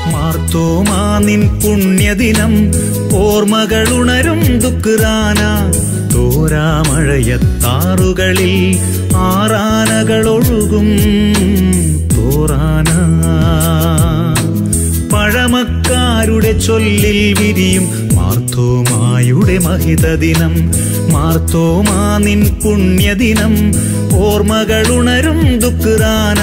മാർത്തോമാ നിൻ പുണ്യദിനം ഓർമ്മകളുണരും ദുഃഖാന തോരാമഴയത്താറുകളിൽ ആറാനകളൊഴുകും തോറാന പഴമക്കാരുടെ ചൊല്ലിൽ വിരിയും മാർത്തോമായുടെ മഹിത ദിനം മാർത്തോമാ നിൻ പുണ്യദിനം ഓർമ്മകളുണരും ദുഃഖാന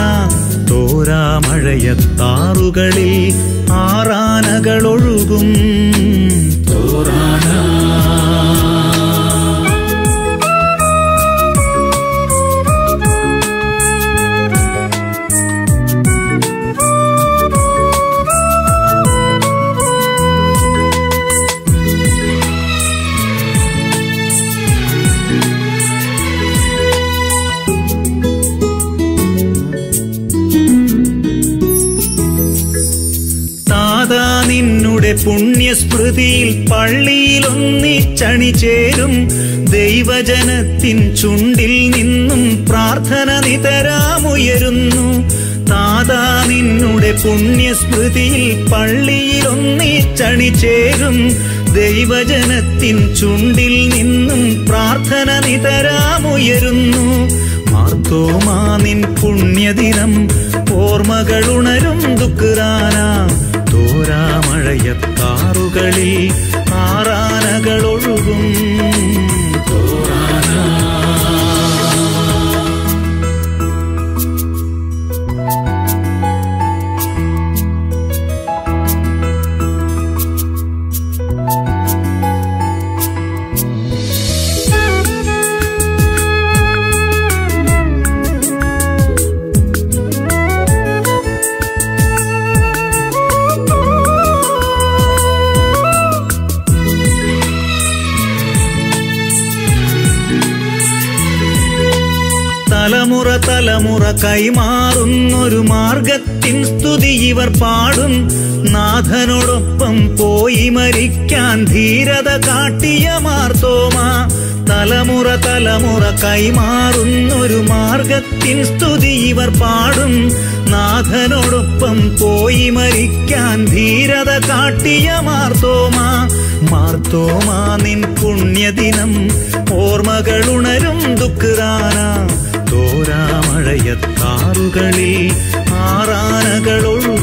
തോരാമഴയത്താറുകളിൽ ആറാനകളൊഴുകും തോറാന താതാ നിന്നുടെ പുണ്യസ്മൃതിയിൽ പള്ളിയിൽ ഒന്നിച്ചണി ചേരും ദൈവജനത്തിൻ ചുണ്ടിൽ നിന്നും പ്രാർത്ഥന നിതരാമുയരുന്നു താതാ നിന്നുടെ പുണ്യസ്മൃതിയിൽ പള്ളിയിൽ ഒന്നിച്ചണി ചേരും ദൈവജനത്തിൻ ചുണ്ടിൽ നിന്നും പ്രാർത്ഥന നിതരാമുയരുന്നു മാർത്തോമാ നിൻ പുണ്യദിനം ഓർമ്മകളുണരും ദുഃഖാന തോരാമഴയത്താറുകളിൽ ആറാനകളൊഴുകും തോറാന തലമുറ തലമുറ കൈമാറുന്നൊരു മാർഗത്തിൻ സ്തുതി ഇവർ പാടും നാഥനോടൊപ്പം പോയി മരിക്കാൻ ധീരത കാട്ടിയ മാർത്തോമ തലമുറ തലമുറ കൈമാറുന്നൊരു മാർഗത്തിൻ സ്തുതി ഇവർ പാടും നാഥനോടൊപ്പം പോയി മരിക്കാൻ ധീരത കാട്ടിയ മാർത്തോമ മാർത്തോമാ നിൻ പുണ്യദിനം ഓർമ്മകളുണരും ദുഃഖാന തോരാമഴയത്താറുകളിൽ ആറാനകളൊഴു